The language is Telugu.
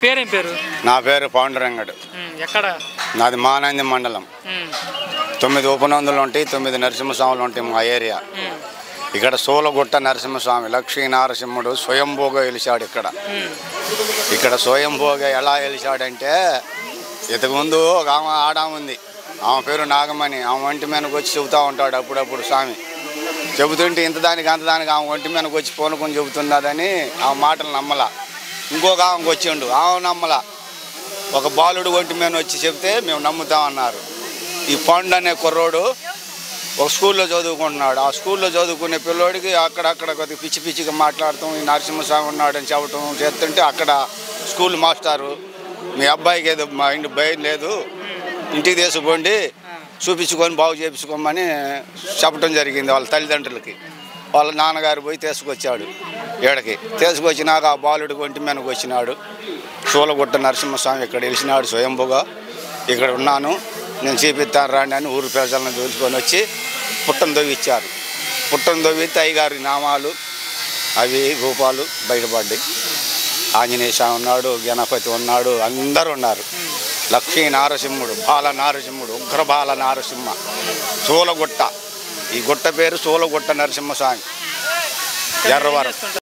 పేరేం పేరు నా పేరు పాండురంగడు ఉమ్, ఎక్కడ నాది మానంది మండలం ఉమ్, తొమ్మిది ఉపనందులు ఉంటాయి తొమ్మిది నరసింహస్వాములు ఉంటాయి మా ఏరియా ఉమ్, ఇక్కడ సోలగుట్ట నరసింహస్వామి లక్ష్మీ నరసింహుడు స్వయంభూగా వెలిశాడు ఇక్కడ ఉమ్, ఇక్కడ స్వయంభూగా ఎలా వెలిశాడంటే ఇంతకుముందు ఒక ఆమె ఆడామ ఉంది ఆమె పేరు నాగమణి ఆమె ఒంటి మీదకి వచ్చి చెబుతూ ఉంటాడు అప్పుడప్పుడు స్వామి చెబుతుంటే ఇంత దానికి అంత దానికి ఆమె ఒంటి మీదకి వచ్చి పూనుకొని చెబుతున్నదని ఆ మాటలు నమ్మలా ఇంకొక ఆమెకు వచ్చిండు ఆమె నమ్మలా ఒక బాలుడు ఒంటి మీద వచ్చి చెప్తే మేము నమ్ముతామన్నారు ఈ పండు అనే కుర్రోడు ఒక స్కూల్లో చదువుకుంటున్నాడు ఆ స్కూల్లో చదువుకునే పిల్లోడికి అక్కడక్కడ కొద్దిగా పిచ్చి పిచ్చిగా మాట్లాడటం ఈ నరసింహస్వామి ఉన్నాడని చెప్పటం చేస్తుంటే అక్కడ స్కూల్ మాస్టారు మీ అబ్బాయికి ఏదో మా ఇంటి భయం లేదు ఇంటికి తీసుకుపోండి చూపించుకొని బాగు చేపించుకోమని చెప్పడం జరిగింది వాళ్ళ తల్లిదండ్రులకి వాళ్ళ నాన్నగారు పోయి తీసుకొచ్చాడు ఏడకి తీసుకొచ్చినాక ఆ బాలుడి ఒంటి మీదకి వచ్చినాడు సూలగుట్ట నరసింహస్వామి ఇక్కడ వెలిసినాడు స్వయంభుగా ఇక్కడ ఉన్నాను నేను చూపిస్తాను రాండి అని ఊరు ప్రజలను దోచుకొని వచ్చి పుట్టను దొవ్విచ్చారు పుట్టను దొవ్వితే అయ్యగారి నామాలు అవి రూపాలు బయటపడ్డాయి ఆంజనేయ స్వామి ఉన్నాడు గణపతి ఉన్నాడు అందరూ ఉన్నారు లక్ష్మీ నారసింహుడు బాల నారసింహుడు ఉగ్ర బాల నారసింహ సూలగుట్ట ఈ గుట్ట పేరు సూలగుట్ట నరసింహస్వామి ఎర్రవరం